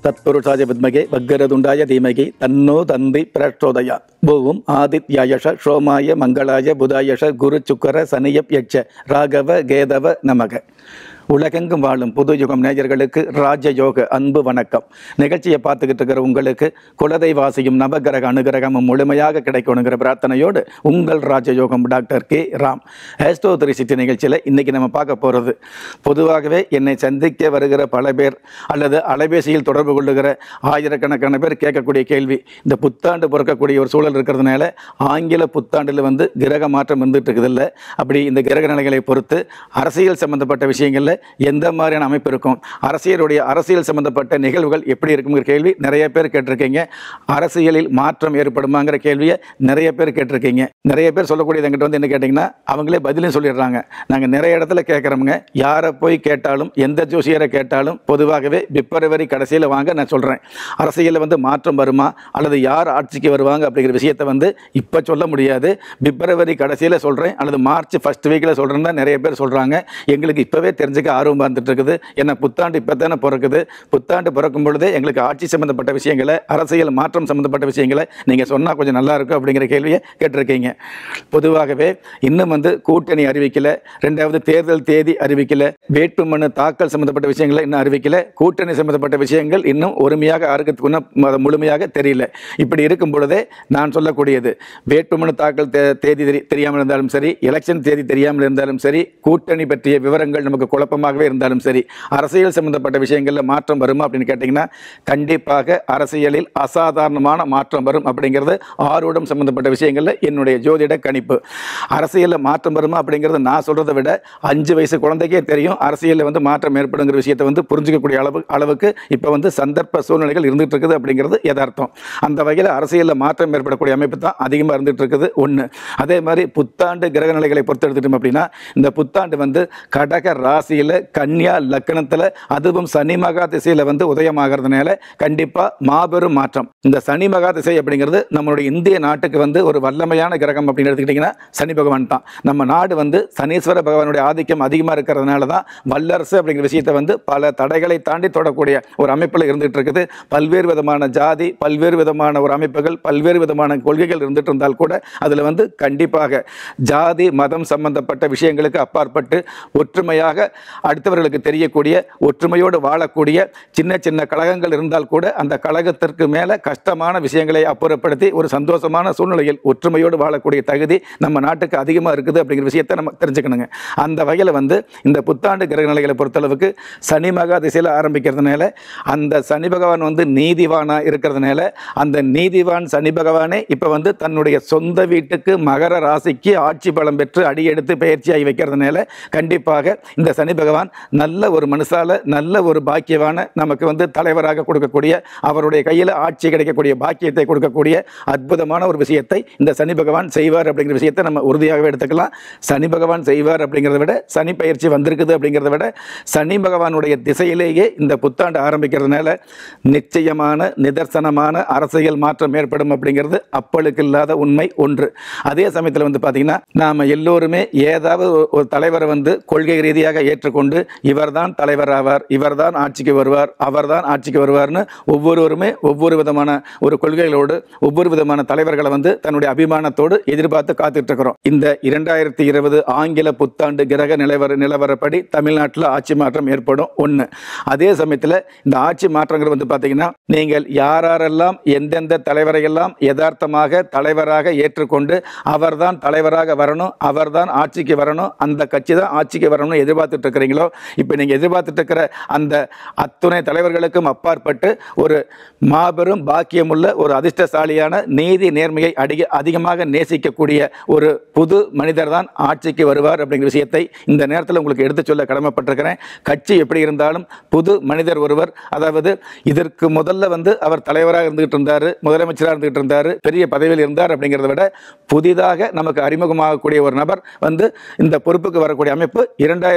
தத்புருஷாய வித்மகே வக்கரதுண்டாய தீமகி தன்னோ தந்தி பிரச்சோதயா பூவும் ஆதித்யாயஷ சோமாய மங்களாய புதாயஷ குரு சுக்கர சனியப் யட்ச ராகவ கேதவ நமக உலகெங்கும் வாழும் புது யுகம் நேயர்களுக்கு ராஜயோக அன்பு வணக்கம் நிகழ்ச்சியை பார்த்துக்கிட்டு இருக்கிற உங்களுக்கு குலதெய்வாசியும் நவகிரக அனுகிரகமும் முழுமையாக கிடைக்கணுங்கிற பிரார்த்தனையோடு உங்கள் ராஜயோகம் டாக்டர் கே ராம் ஹேஸ்டோ த்ரீ சிக்ஸ்டி நிகழ்ச்சியில் இன்னைக்கு நம்ம பார்க்க போகிறது பொதுவாகவே என்னை சந்திக்க வருகிற பல பேர் அல்லது அலைபேசியில் தொடர்பு கொள்ளுகிற ஆயிரக்கணக்கான பேர் கேட்கக்கூடிய கேள்வி இந்த புத்தாண்டு பிறக்கக்கூடிய ஒரு சூழல் இருக்கிறதுனால ஆங்கில புத்தாண்டில் வந்து கிரக மாற்றம் வந்துட்டு இருக்குதில்ல அப்படி இந்த கிரக நிலைகளை பொறுத்து அரசியல் சம்பந்தப்பட்ட விஷயங்களில் எந்த மாதிரியான அமைப்பு இருக்கும் அரசியலுடைய அரசியல் சம்பந்தப்பட்ட நிகழ்வுகள் எப்படி இருக்குங்கிற கேள்வி நிறைய பேர் கேட்டிருக்கீங்க அரசியலில் மாற்றம் ஏற்படுமாங்கிற கேள்வியை நிறைய பேர் கேட்டிருக்கீங்க நிறைய பேர் சொல்லக்கூடியது என்கிட்ட வந்து என்ன கேட்டிங்கன்னா அவங்களே பதிலும் சொல்லிடுறாங்க நாங்கள் நிறைய இடத்துல கேட்குறோமுங்க யாரை போய் கேட்டாலும் எந்த ஜோசியரை கேட்டாலும் பொதுவாகவே பிப்ரவரி கடைசியில் வாங்க நான் சொல்கிறேன் அரசியலில் வந்து மாற்றம் வருமா அல்லது யார் ஆட்சிக்கு வருவாங்க அப்படிங்கிற விஷயத்தை வந்து இப்போ சொல்ல முடியாது பிப்ரவரி கடைசியில் சொல்கிறேன் அல்லது மார்ச் ஃபஸ்ட் வீக்கில் சொல்கிறேன்னு தான் நிறைய பேர் சொல்கிறாங்க எங்களுக்கு இப்போவே தெரிஞ்சுக்க ஆர்வமாக இருந்துட்டு இருக்குது ஏன்னா புத்தாண்டு இப்போ தானே பிறக்குது புத்தாண்டு பிறக்கும் பொழுதே எங்களுக்கு ஆட்சி சம்மந்தப்பட்ட விஷயங்களை அரசியல் மாற்றம் சம்மந்தப்பட்ட விஷயங்களை நீங்கள் சொன்னால் கொஞ்சம் நல்லா இருக்கும் அப்படிங்கிற கேள்வியை கேட்டிருக்கீங்க பொதுவாகவே இன்னும் வந்து கூட்டணி அறிவிக்கல ரெண்டாவது தேர்தல் தேதி அறிவிக்கல வேட்புமனு தாக்கல் சம்மந்தப்பட்ட விஷயங்களை இன்னும் அறிவிக்கல கூட்டணி சம்மந்தப்பட்ட விஷயங்கள் இன்னும் ஒருமையாக யாருக்கு இன்னும் ம- முழுமையாக தெரியல இப்படி இருக்கும் பொழுதே நான் சொல்லக்கூடியது வேட்புமனு தாக்கல் தே- தேதி தெரி- தெரியாமல் இருந்தாலும் சரி எலெக்ஷன் தேதி தெரியாமல் இருந்தாலும் சரி கூட்டணி பற்றிய விவரங்கள் நமக்கு குழப்பமாகவே இருந்தாலும் சரி அரசியல் சம்பந்தப்பட்ட விஷயங்களில் மாற்றம் வருமா அப்படின்னு கேட்டிங்கன்னா கண்டிப்பாக அரசியலில் அசாதாரணமான மாற்றம் வரும் அப்படிங்கிறது ஆரோடம் சம்பந்தப்பட்ட விஷயங்களில் என்னுடைய ஜோதிட கணிப்பு அரசியலில் மாற்றம் வருமா அப்படிங்கிறது நான் சொல்கிறத விட அஞ்சு வயசு குழந்தைக்கே தெரியும் அரசியலில் வந்து மாற்றம் ஏற்படுங்கிற விஷயத்தை வந்து புரிஞ்சுக்கக்கூடிய அளவு அளவுக்கு இப்போ வந்து சந்தர்ப்ப சூழ்நிலைகள் இருந்துகிட்டு இருக்குது அப்படிங்கிறது யதார்த்தம் அந்த வகையில் அரசியலில் மாற்றம் ஏற்படக்கூடிய அமைப்பு தான் அதிகமாக இருந்துகிட்டு இருக்குது ஒன்று அதே மாதிரி புத்தாண்டு கிரக நிலைகளை பொறுத்து எடுத்துட்டோம் அப்படின்னா இந்த புத்தாண்டு வந்து கடக ராசியில் கன்னியா லக்கணத்தில் அதுவும் சனி மகா திசையில் வந்து உதயமாகிறதுனால கண்டிப்பாக மாபெரும் மாற்றம் இந்த சனி மகா திசை அப்படிங்கிறது நம்மளுடைய இந்திய நாட்டுக்கு வந்து ஒரு வல்லமையான கிரகம் அப்படின்னு எடுத்துக்கிட்டிங்கன்னா சனி பகவான் தான் நம்ம நாடு வந்து சனீஸ்வர பகவானுடைய ஆதிக்கம் அதிகமாக இருக்கிறதுனால தான் வல்லரசு அப்படிங்கிற விஷயத்தை வந்து பல தடைகளை தாண்டி தொடக்கூடிய ஒரு அமைப்பில் இருந்துகிட்டு இருக்குது பல்வேறு விதமான ஜாதி பல்வேறு விதமான ஒரு அமைப்புகள் பல்வேறு விதமான கொள்கைகள் இருந்துட்டு இருந்தால் கூட அதில் வந்து கண்டிப்பாக ஜாதி மதம் சம்பந்தப்பட்ட விஷயங்களுக்கு அப்பாற்பட்டு ஒற்றுமையாக அடுத்தவர்களுக்கு தெரியக்கூடிய ஒற்றுமையோடு வாழக்கூடிய சின்ன சின்ன கழகங்கள் இருந்தால் கூட அந்த கழகத்திற்கு மேலே கஷ்டமான விஷயங்களை அப்புறப்படுத்தி ஒரு சந்தோஷமான சூழ்நிலையில் ஒற்றுமையோடு வாழக்கூடிய தகுதி நம்ம நாட்டுக்கு அதிகமாக இருக்குது அப்படிங்கிற விஷயத்தை நம்ம தெரிஞ்சுக்கணுங்க அந்த வகையில் வந்து இந்த புத்தாண்டு கிரக நிலைகளை பொறுத்தளவுக்கு சனி மகா திசையில் ஆரம்பிக்கிறதுனால அந்த சனி பகவான் வந்து நீதிவானாக இருக்கிறதுனால அந்த நீதிவான் சனி பகவானே இப்போ வந்து தன்னுடைய சொந்த வீட்டுக்கு மகர ராசிக்கு ஆட்சி பலம் பெற்று அடியெடுத்து பயிற்சியாகி வைக்கிறதுனால கண்டிப்பாக இந்த சனி பகவான் நல்ல ஒரு மனுஷால நல்ல ஒரு பாக்கியவான நமக்கு வந்து தலைவராக கொடுக்கக்கூடிய அவருடைய கையில் ஆட்சி கிடைக்கக்கூடிய பாக்கியத்தை கொடுக்கக்கூடிய அற்புதமான ஒரு விஷயத்தை இந்த சனி பகவான் செய்வார் அப்படிங்கிற விஷயத்தை நம்ம உறுதியாகவே எடுத்துக்கலாம் சனி பகவான் செய்வார் அப்படிங்கிறத விட சனி பயிற்சி வந்திருக்குது அப்படிங்கிறத விட சனி பகவானுடைய திசையிலேயே இந்த புத்தாண்டு ஆரம்பிக்கிறதுனால நிச்சயமான நிதர்சனமான அரசியல் மாற்றம் ஏற்படும் அப்படிங்கிறது அப்பளுக்கு இல்லாத உண்மை ஒன்று அதே சமயத்தில் வந்து பார்த்தீங்கன்னா நாம் எல்லோருமே ஏதாவது ஒரு- ஒரு தலைவரை வந்து கொள்கை ரீதியாக ஏற்றுக்கொண்டு இவர்தான் தலைவர் ஆவார் இவர்தான் ஆட்சிக்கு வருவார் அவர்தான் ஆட்சிக்கு வருவார்னு ஒவ்வொருவருமே ஒவ்வொரு விதமான ஒரு கொள்கைகளோடு ஒவ்வொரு விதமான தலைவர்களை வந்து தன்னுடைய அபிமானத்தோடு எதிர்பார்த்து காத்துட்டு இருக்கிறோம் இந்த இரண்டாயிரத்தி இருபது ஆங்கில புத்தாண்டு கிரக நிலவர நிலவரப்படி தமிழ்நாட்டில் ஆட்சி மாற்றம் ஏற்படும் ஒன்று அதே சமயத்தில் இந்த ஆட்சி மாற்றங்கள் வந்து பார்த்தீங்கன்னா நீங்கள் யாரெல்லாம் எந்தெந்த தலைவரையெல்லாம் யதார்த்தமாக தலைவராக ஏற்றுக்கொண்டு அவர்தான் தலைவராக வரணும் அவர்தான் ஆட்சிக்கு வரணும் அந்த கட்சி தான் ஆட்சிக்கு வரணும்னு எதிர்பார்த்துட்டு இருக்கிறீங்களோ இப்போ நீங்கள் எதிர்பார்த்துட்டு இருக்கிற அந்த அத்துணை தலைவர்களுக்கும் அப்பாற்பட்டு ஒரு மாபெரும் பாக்கியமுள்ள ஒரு அதிர்ஷ்டசாலியான நீதி நேர்மையை அதிக அதிகமாக நேசிக்கக்கூடிய ஒரு புது மனிதர் தான் ஆட்சிக்கு வருவார் அப்படிங்கிற விஷயத்தை இந்த நேரத்தில் உங்களுக்கு எடுத்து சொல்ல கடமைப்பட்டிருக்கிறேன் கட்சி எப்படி இருந்தாலும் புது மனிதர் ஒருவர் அதாவது இதற்கு முதல்ல வந்து அவர் தலைவராக இருந்துகிட்டு இருந்தார் முதலமைச்சராக இருந்துகிட்டு இருந்தார் பெரிய பதவியில் இருந்தார் அப்படிங்கிறத விட புதிதாக நமக்கு அறிமுகமாகக்கூடிய ஒரு நபர் வந்து இந்த பொறுப்புக்கு வரக்கூடிய அமைப்பு இரண்டாயிரத்தி இருபத்தி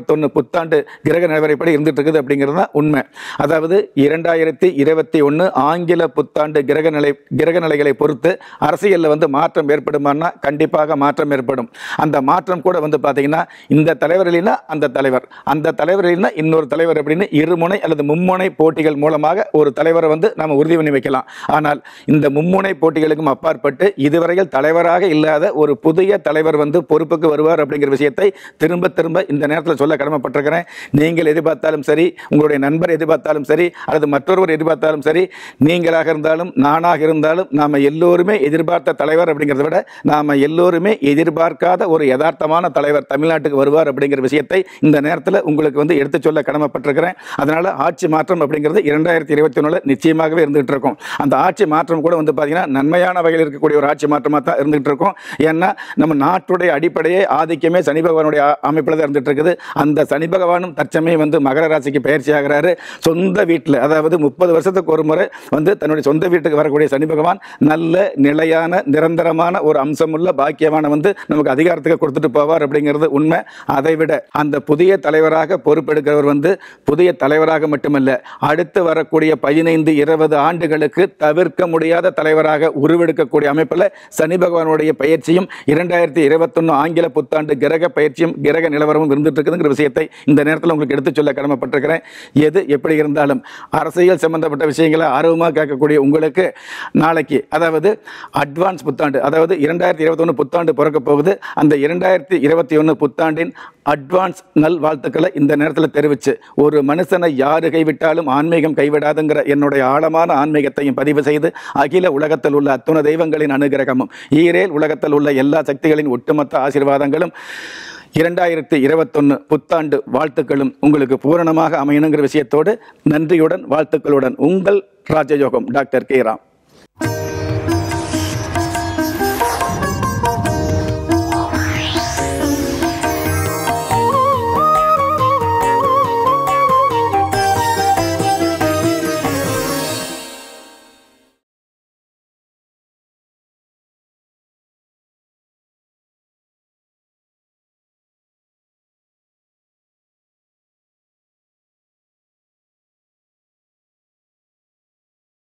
இருபத்தொன்னு புத்தாண்டு கிரக நிலவரைப்படி இருந்துட்டு இருக்குது அப்படிங்கிறது தான் உண்மை அதாவது இரண்டாயிரத்தி இருபத்தி ஒன்று ஆங்கில புத்தாண்டு கிரக நிலை கிரக நிலைகளை பொறுத்து அரசியலில் வந்து மாற்றம் ஏற்படுமான்னா கண்டிப்பாக மாற்றம் ஏற்படும் அந்த மாற்றம் கூட வந்து பார்த்தீங்கன்னா இந்த தலைவர் இல்லைன்னா அந்த தலைவர் அந்த தலைவர் இல்லைன்னா இன்னொரு தலைவர் அப்படின்னு இருமுனை அல்லது மும்முனை போட்டிகள் மூலமாக ஒரு தலைவரை வந்து நம்ம உறுதி பண்ணி வைக்கலாம் ஆனால் இந்த மும்முனை போட்டிகளுக்கும் அப்பாற்பட்டு இதுவரையில் தலைவராக இல்லாத ஒரு புதிய தலைவர் வந்து பொறுப்புக்கு வருவார் அப்படிங்கிற விஷயத்தை திரும்ப திரும்ப இந்த நேரத்தில் சொல்ல கடமைப்பட்டிருக்கிறேன் நீங்கள் எதிர்பார்த்தாலும் சரி உங்களுடைய நண்பர் எதிர்பார்த்தாலும் சரி அல்லது மற்றொருவர் எதிர்பார்த்தாலும் சரி நீங்களாக இருந்தாலும் நானாக இருந்தாலும் நாம் எல்லோருமே எதிர்பார்த்த தலைவர் அப்படிங்கிறத விட நாம் எல்லோருமே எதிர்பார்க்காத ஒரு யதார்த்தமான தலைவர் தமிழ்நாட்டுக்கு வருவார் அப்படிங்கிற விஷயத்தை இந்த நேரத்தில் உங்களுக்கு வந்து எடுத்து சொல்ல கடமைப்பட்டிருக்கிறேன் அதனால் ஆட்சி மாற்றம் அப்படிங்கிறது இரண்டாயிரத்தி இருபத்தி ஒன்றில் நிச்சயமாகவே இருந்துகிட்டு இருக்கும் அந்த ஆட்சி மாற்றம் கூட வந்து பார்த்தீங்கன்னா நன்மையான வகையில் இருக்கக்கூடிய ஒரு ஆட்சி மாற்றமாக தான் இருந்துகிட்டு இருக்கும் ஏன்னா நம்ம நாட்டுடைய அடிப்படையே ஆதிக்கமே சனி பகவானுடைய ஆ- அமைப்பில் தான் இருந்துட்டு இருக்குது அந்த சனி பகவானும் தற்சமயம் வந்து மகர ராசிக்கு பயிற்சி ஆகிறாரு சொந்த வீட்டில் அதாவது முப்பது வருஷத்துக்கு ஒரு முறை வந்து தன்னுடைய சொந்த வீட்டுக்கு வரக்கூடிய சனி பகவான் நல்ல நிலையான நிரந்தரமான ஒரு அம்சமுள்ள பாக்கியமான வந்து நமக்கு அதிகாரத்துக்கு கொடுத்துட்டு போவார் அப்படிங்கிறது உண்மை அதை விட அந்த புதிய தலைவராக பொறுப்பெடுக்கிறவர் வந்து புதிய தலைவராக மட்டுமல்ல அடுத்து வரக்கூடிய பதினைந்து இருபது ஆண்டுகளுக்கு தவிர்க்க முடியாத தலைவராக உருவெடுக்கக்கூடிய அமைப்பில் சனி பகவானுடைய பயிற்சியும் இரண்டாயிரத்தி இருபத்தொன்னு ஆங்கில புத்தாண்டு கிரக பயிற்சியும் கிரக நிலவரமும் இருந்துட்டு இருக்குதுங்கிற விஷயத்தை இந்த நேரத்தில் உங்களுக்கு எடுத்து சொல்ல கடமைப்பட்டிருக்கிறேன் எது எப்படி இருந்தாலும் அரசியல் சம்பந்தப்பட்ட விஷயங்களை ஆர்வமாக கேட்கக்கூடிய உங்களுக்கு நாளைக்கு அதாவது அட்வான்ஸ் புத்தாண்டு அதாவது இரண்டாயிரத்தி இருபத்தொன்று புத்தாண்டு பிறக்க போகுது அந்த இரண்டாயிரத்தி இருபத்தி ஒன்று புத்தாண்டின் அட்வான்ஸ் நல் வாழ்த்துக்களை இந்த நேரத்தில் தெரிவித்து ஒரு மனுஷனை யாரு கைவிட்டாலும் ஆன்மீகம் கைவிடாதுங்கிற என்னுடைய ஆழமான ஆன்மீகத்தையும் பதிவு செய்து அகில உலகத்தில் உள்ள அத்துண தெய்வங்களின் அனுகிரகமும் ஈரேல் உலகத்தில் உள்ள எல்லா சக்திகளின் ஒட்டுமொத்த ஆசீர்வாதங்களும் இரண்டாயிரத்தி இருபத்தொன்று புத்தாண்டு வாழ்த்துக்களும் உங்களுக்கு பூரணமாக அமையணுங்கிற விஷயத்தோடு நன்றியுடன் வாழ்த்துக்களுடன் உங்கள் ராஜயோகம் டாக்டர் கே ராம்